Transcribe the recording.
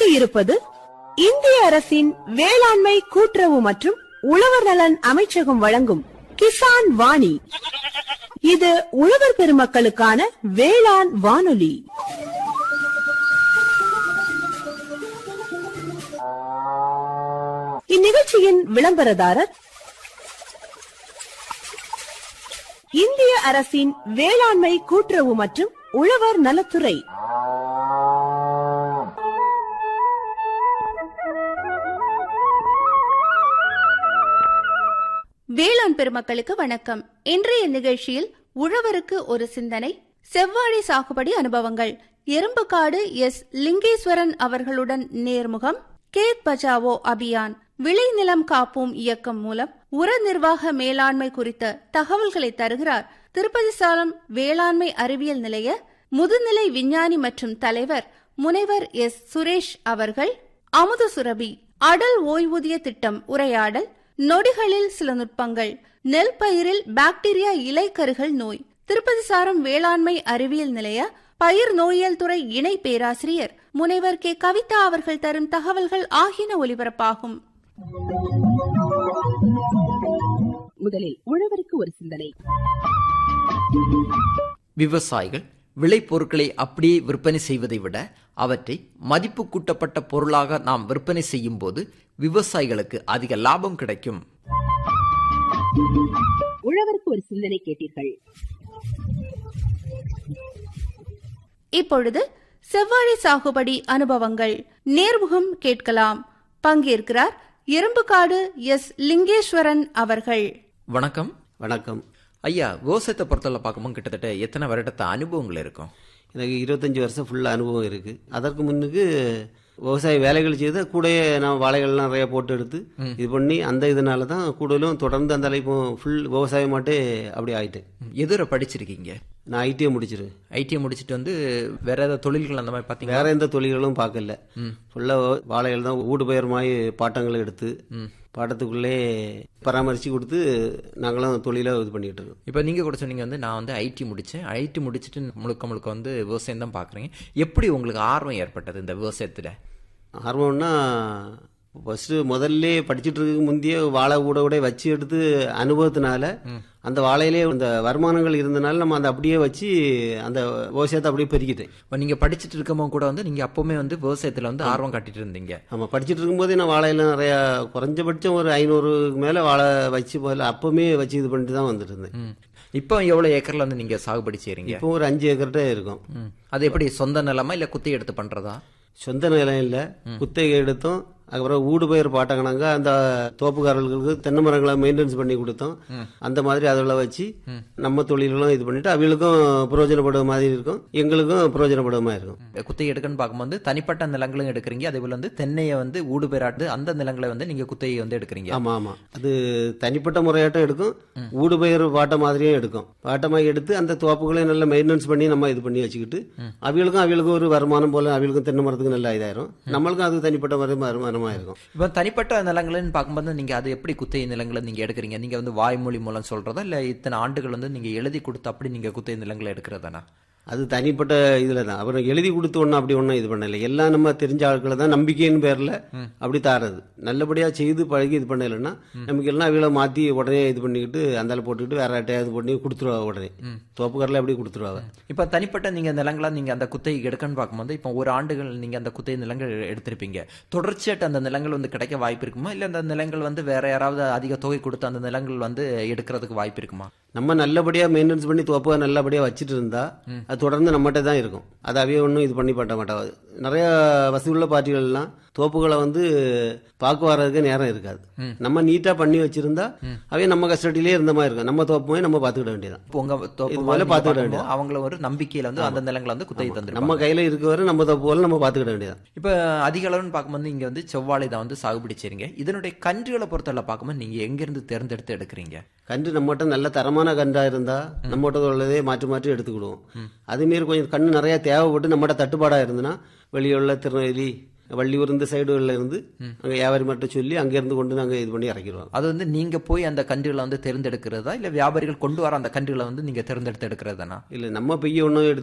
கேட்க இருப்பது இந்திய அரசின் வேளாண்மை கூட்டுறவு மற்றும் உழவர் நலன் அமைச்சகம் வழங்கும் கிசான் வாணி இது உழவர் பெருமக்களுக்கான வேளாண் வானொலி இந்நிகழ்ச்சியின் விளம்பரதாரர் இந்திய அரசின் வேளாண்மை கூட்டுறவு மற்றும் உழவர் நலத்துறை வேளாண் பெருமக்களுக்கு வணக்கம் இன்றைய நிகழ்ச்சியில் உழவருக்கு ஒரு சிந்தனை செவ்வாழை சாகுபடி அனுபவங்கள் எறும்புக்காடு எஸ் லிங்கேஸ்வரன் அவர்களுடன் நேர்முகம் கேத் பச்சாவோ அபியான் விளைநிலம் காப்போம் இயக்கம் மூலம் உர நிர்வாக மேலாண்மை குறித்த தகவல்களை தருகிறார் திருப்பதி சாலம் வேளாண்மை அறிவியல் நிலைய முதுநிலை விஞ்ஞானி மற்றும் தலைவர் முனைவர் எஸ் சுரேஷ் அவர்கள் அமுது சுரபி அடல் ஓய்வூதிய திட்டம் உரையாடல் நொடிகளில் சில நுட்பங்கள் நெல் பயிரில் பாக்டீரியா இலைக்கருகள் நோய் திருப்பதி சாரம் வேளாண்மை அறிவியல் நிலைய பயிர் நோயியல் துறை இணை பேராசிரியர் முனைவர் கே கவிதா அவர்கள் தரும் தகவல்கள் ஆகியன ஒலிபரப்பாகும் முதலில் உழவருக்கு ஒரு சிந்தனை விவசாயிகள் விளைபொருட்களை அப்படியே விற்பனை செய்வதை விட அவற்றை மதிப்பு கூட்டப்பட்ட பொருளாக நாம் விற்பனை செய்யும் போது விவசாயிகளுக்கு அதிக லாபம் கிடைக்கும் உழவருக்கு ஒரு சிந்தனை கேட்டீர்கள் இப்பொழுது செவ்வாழை சாகுபடி அனுபவங்கள் நேர்முகம் கேட்கலாம் பங்கேற்கிறார் எறும்புக்காடு எஸ் லிங்கேஸ்வரன் அவர்கள் வணக்கம் வணக்கம் ஐயா விவசாயத்தை பொறுத்தவரை பார்க்கும்போது கிட்டத்தட்ட எத்தனை வருடத்த அனுபவங்கள் இருக்கும் எனக்கு இருபத்தஞ்சி வருஷம் ஃபுல்லாக அனுபவம் இருக்குது அதற்கு முன்னுக்கு விவசாய வேலைகள் செய்து கூடயே நான் வாழைகள்லாம் நிறைய போட்டு எடுத்து இது பண்ணி அந்த இதனால தான் கூடலும் தொடர்ந்து அந்த இப்போ ஃபுல் விவசாயம் மாட்டே அப்படி ஆயிட்டேன் எதிர படிச்சிருக்கீங்க நான் ஐடிஐ முடிச்சிருவேன் ஐடிஐ முடிச்சுட்டு வந்து வேற ஏதாவது தொழில்கள் அந்த மாதிரி பார்த்தீங்க வேற எந்த தொழில்களும் பார்க்கல ஃபுல்லாக வாழைகள் தான் ஊடு பயிர் மாதிரி பாட்டங்களை எடுத்து பாட்டத்துக்குள்ளே பராமரித்து கொடுத்து நாங்களும் தொழிலாக இது பண்ணிட்டு இருக்கோம் இப்போ நீங்கள் கூட சொன்னீங்க வந்து நான் வந்து ஐடி முடித்தேன் ஐடி முடிச்சுட்டு முழுக்க முழுக்க வந்து விவசாயம் தான் பார்க்குறீங்க எப்படி உங்களுக்கு ஆர்வம் ஏற்பட்டது இந்த விவசாயத்தில் ஆர்வம்னா ஃபஸ்ட்டு முதல்ல படிச்சுட்டு இருக்க முந்தைய வாழை கூட கூட வச்சு எடுத்து அனுபவத்தினால அந்த வாழையிலே அந்த வருமானங்கள் இருந்தனால நம்ம அதை அப்படியே வச்சு அந்த விவசாயத்தை அப்படியே பெருக்கிட்டேன் இப்போ நீங்கள் படிச்சுட்டு இருக்கும்போது கூட வந்து நீங்கள் அப்போவுமே வந்து விவசாயத்தில் வந்து ஆர்வம் காட்டிட்டு இருந்தீங்க ஆமாம் படிச்சுட்டு இருக்கும்போதே நான் வாழையில நிறையா குறைஞ்சபட்சம் ஒரு ஐநூறுக்கு மேலே வாழை வச்சு முதல்ல அப்போவுமே வச்சு இது பண்ணிட்டு தான் வந்துட்டு இருந்தேன் ம். இப்போ எவ்வளோ ஏக்கர்ல வந்து நீங்கள் சாகுபடி செய்கிறீங்க இப்போ ஒரு அஞ்சு ஏக்கர்கிட்ட இருக்கும் ம். அது எப்படி சொந்த நிலமா இல்லை குத்தி எடுத்து பண்ணுறதா சொந்த நிலம் இல்லை குத்தகை எடுத்தோம் அதுக்கப்புறம் ஊடு பயிர் பாட்டங்கனாங்க அந்த தோப்புக்காரர்களுக்கு தென்னை மரங்களை மெயின்டெனன்ஸ் பண்ணி கொடுத்தோம் அந்த மாதிரி அதில் வச்சு நம்ம தொழில்களும் இது பண்ணிட்டு அவங்களுக்கும் பிரயோஜனப்படுற மாதிரி இருக்கும் எங்களுக்கும் பிரயோஜனப்படுற மாதிரி இருக்கும் குத்தகை எடுக்கன்னு பார்க்கும்போது தனிப்பட்ட நிலங்களும் எடுக்கிறீங்க அதே போல வந்து தென்னையை வந்து ஊடு பெறாட்டு அந்த நிலங்களை வந்து நீங்கள் குத்தகை வந்து எடுக்கிறீங்க ஆமா ஆமா அது தனிப்பட்ட முறையாட்டம் எடுக்கும் ஊடு பயிர் பாட்டை மாதிரியும் எடுக்கும் பாட்டமாக எடுத்து அந்த தோப்புகளையும் நல்லா மெயின்டெனன்ஸ் பண்ணி நம்ம இது பண்ணி வச்சுக்கிட்டு அவங்களுக்கும் அவங்களுக்கும் ஒரு வருமானம் போல அவங்களுக்கும் தென்னை மரத்துக்கு நல்லா இதாயிரும் நம்மளுக்கும் அது தனிப்பட்ட முறை வருமானமா இருக்கும் இப்போ தனிப்பட்ட நிலங்கள்னு பார்க்கும்போது நீங்கள் அது எப்படி குத்தகை நிலங்களை நீங்கள் எடுக்கிறீங்க நீங்கள் வந்து வாய்மொழி மூலம் சொல்கிறதா இல்லை இத்தனை ஆண்டுகள் வந்து நீங்கள் எழுதி கொடுத்து அப்படி நீங்கள் குத்தகை நிலங்களை எடுக்கிறதானா அது தனிப்பட்ட இதுல தான் அப்புறம் எழுதி கொடுத்து ஒன்றும் அப்படி ஒன்றும் இது பண்ணல எல்லாம் நம்ம தெரிஞ்ச ஆட்களை தான் நம்பிக்கையின் பேர்ல அப்படி தாரது நல்லபடியா செய்து பழகி இது பண்ணலைன்னா நமக்கு எல்லாம் அவில மாத்தி உடனே இது பண்ணிக்கிட்டு அந்தால போட்டுக்கிட்டு வேற யார்ட்டையாவது பண்ணி கொடுத்துருவா உடனே தோப்புக்காரில் அப்படி கொடுத்துருவாங்க இப்போ தனிப்பட்ட நீங்கள் நிலங்களை நீங்கள் அந்த குத்தகை எடுக்கன்னு பார்க்கும்போது இப்போ ஒரு ஆண்டுகள் நீங்கள் அந்த குத்தகை நிலங்கள் எடுத்திருப்பீங்க தொடர்ச்சியாட்டு அந்த நிலங்கள் வந்து கிடைக்க வாய்ப்பு இருக்குமா இல்லை அந்த நிலங்கள் வந்து வேற யாராவது அதிக தொகை கொடுத்து அந்த நிலங்கள் வந்து எடுக்கிறதுக்கு வாய்ப்பு இருக்குமா நம்ம நல்லபடியா மெயின்டெனன்ஸ் பண்ணி தோப்பை நல்லபடியா வச்சுட்டு இருந்தா அது தொடர்ந்து நம்மகிட்ட தான் இருக்கும் அது அவைய ஒன்றும் இது பண்ணி பண்ண மாட்டாங்க நிறைய வசதி உள்ள பார்ட்டிகள்லாம் தோப்புகளை வந்து பார்க்க வர்றதுக்கு நேரம் இருக்காது நம்ம நீட்டா பண்ணி வச்சிருந்தா அவைய நம்ம கஸ்டடியிலே இருந்த மாதிரி இருக்கும் நம்ம தோப்பு போய் நம்ம பார்த்துக்கிட வேண்டியதான் இப்போ உங்க தோப்பு இது மேல முதல்ல பார்த்துக்கிட பார்க்கும்போது வேண்டியது. அவங்கள ஒரு நம்பிக்கையில வந்து அந்த நிலங்களை வந்து குத்தகை தந்துருப்பாங்க நம்ம கையில இருக்க வரை நம்ம தோப்பு போல நம்ம பார்த்துக்கிட வேண்டியதான் இப்போ அதிக அளவுன்னு பார்க்கும்போது இங்க வந்து செவ்வாழை தான் வந்து சாகுபடி செய்றீங்க இதனுடைய கன்றுகளை பொறுத்தவரை பார்க்கும்போது நீங்க எங்கிருந்து தேர்ந்தெடுத்து எடுக்கிறீங்க கன்று நம்மகிட்ட நல்ல தரமான கன்றா இருந்தா நம்மகிட்ட உள்ளதே மாற்றி மாற்றி எடுத்துக்கிடுவோம் அதுமாரி கொஞ்சம் கன்று நிறைய தேவைப்பட்டு நம்மகிட்ட தட்டுப்பாடா இருந்ததுன்னா வெளியுள்ள திருநெல்வேலி வள்ளியூர் இந்த சைடுகளில் இருந்து அங்கே வியாபாரி மட்டும் சொல்லி அங்கேருந்து கொண்டு நாங்கள் இது பண்ணி இறக்கிடுவோம் அது வந்து நீங்க போய் அந்த கன்றுகளை வந்து தேர்ந்தெடுக்கிறதா இல்ல வியாபாரிகள் கொண்டு வர அந்த கன்றுகளை வந்து நீங்க தேர்ந்தெடுத்து எடுக்கிறதானா இல்லை நம்ம பெய்ய ஒன்றும்